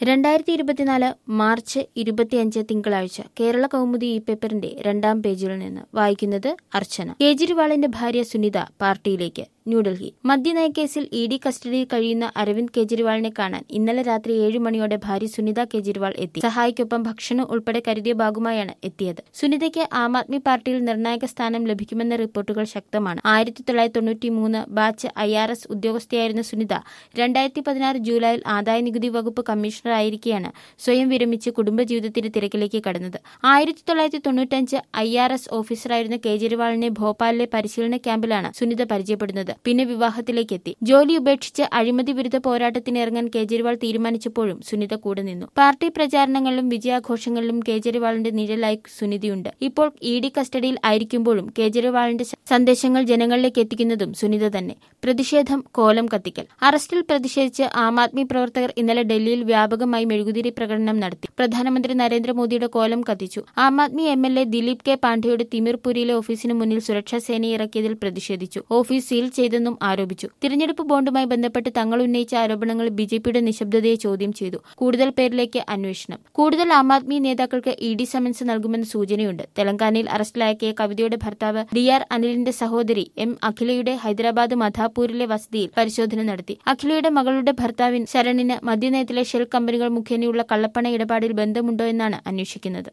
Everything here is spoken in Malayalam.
രണ്ടായിരത്തി ഇരുപത്തിനാല് മാർച്ച് ഇരുപത്തിയഞ്ച് തിങ്കളാഴ്ച കേരള കൗമുദി ഈ പേപ്പറിന്റെ രണ്ടാം പേജിൽ നിന്ന് വായിക്കുന്നത് അർച്ചന കേജ്രിവാളിന്റെ ഭാര്യ സുനിത പാർട്ടിയിലേക്ക് ന്യൂഡൽഹി മദ്യനയക്കേസിൽ ഇ ഡി കസ്റ്റഡിയിൽ കഴിയുന്ന അരവിന്ദ് കെജ്രിവാളിനെ കാണാൻ ഇന്നലെ രാത്രി ഏഴു മണിയോടെ ഭാര്യ സുനിത കെജ്രിവാൾ എത്തി സഹായിക്കൊപ്പം ഭക്ഷണം ഉൾപ്പെടെ കരുതിയ ബാഗുമായാണ് എത്തിയത് സുനിതയ്ക്ക് ആം ആദ്മി പാർട്ടിയിൽ നിർണായക സ്ഥാനം ലഭിക്കുമെന്ന റിപ്പോർട്ടുകൾ ശക്തമാണ് ആയിരത്തി തൊള്ളായിരത്തി തൊണ്ണൂറ്റി മൂന്ന് ബാച്ച് ഐ ആർ എസ് ഉദ്യോഗസ്ഥയായിരുന്ന സുനിത രണ്ടായിരത്തി പതിനാറ് ജൂലൈയിൽ ആദായ നികുതി വകുപ്പ് കമ്മീഷണറായിരിക്കെയാണ് സ്വയം വിരമിച്ച് കുടുംബജീവിതത്തിന്റെ തിരക്കിലേക്ക് കടന്നത് ആയിരത്തി തൊള്ളായിരത്തി തൊണ്ണൂറ്റഞ്ച് ഐ ആർ എസ് ഓഫീസറായിരുന്ന കേജ്രിവാളിനെ ഭോപ്പാലിലെ പരിശീലന ക്യാമ്പിലാണ് സുനിത പരിചയപ്പെടുന്നത് പിന്നെ വിവാഹത്തിലേക്ക് എത്തി ജോലി ഉപേക്ഷിച്ച് അഴിമതി വിരുദ്ധ പോരാട്ടത്തിന് ഇറങ്ങാൻ കേജ്രിവാൾ തീരുമാനിച്ചപ്പോഴും സുനിത കൂടെ നിന്നു പാർട്ടി പ്രചാരണങ്ങളിലും വിജയാഘോഷങ്ങളിലും കേജ്രിവാളിന്റെ നിഴലായി സുനിതയുണ്ട് ഇപ്പോൾ ഇ ഡി കസ്റ്റഡിയിൽ ആയിരിക്കുമ്പോഴും കേജ്രിവാളിന്റെ സന്ദേശങ്ങൾ ജനങ്ങളിലേക്ക് എത്തിക്കുന്നതും സുനിത തന്നെ പ്രതിഷേധം കോലം കത്തിക്കൽ അറസ്റ്റിൽ പ്രതിഷേധിച്ച് ആം ആദ്മി പ്രവർത്തകർ ഇന്നലെ ഡൽഹിയിൽ വ്യാപകമായി മെഴുകുതിരി പ്രകടനം നടത്തി പ്രധാനമന്ത്രി നരേന്ദ്രമോദിയുടെ കോലം കത്തിച്ചു Aam Aadmi M L A Dilip K പാണ്ഡെയുടെ തിമിർപുരിയിലെ ഓഫീസിന് മുന്നിൽ സുരക്ഷാ സേനയെ ഇറക്കിയതിൽ പ്രതിഷേധിച്ചു ഓഫീസ് സീൽ ചെയ്തെന്നും ആരോപിച്ചു തിരഞ്ഞെടുപ്പ് ബോണ്ടുമായി ബന്ധപ്പെട്ട് തങ്ങൾ ഉന്നയിച്ച ആരോപണങ്ങൾ ബിജെപിയുടെ നിശബ്ദതയെ ചോദ്യം ചെയ്തു കൂടുതൽ പേരിലേക്ക് അന്വേഷണം കൂടുതൽ ആം ആദ്മി നേതാക്കൾക്ക് ഇ ഡി സമൻസ് നൽകുമെന്ന സൂചനയുണ്ട് തെലങ്കാനയിൽ അറസ്റ്റിലാക്കിയ കവിതയുടെ ഭർത്താവ് ഡി ആർ അനിലിന്റെ സഹോദരി എം അഖിലയുടെ ഹൈദരാബാദ് മധാപൂരിലെ വസതിയിൽ പരിശോധന നടത്തി അഖിലയുടെ മകളുടെ ഭർത്താവിൻ ശരണിന് മദ്യനയത്തിലെ ഷെൽ കമ്പനികൾ മുഖേനയുള്ള കള്ളപ്പണ ഇടപാടിൽ ബന്ധമുണ്ടോ എന്നാണ് അന്വേഷിക്കുന്നത്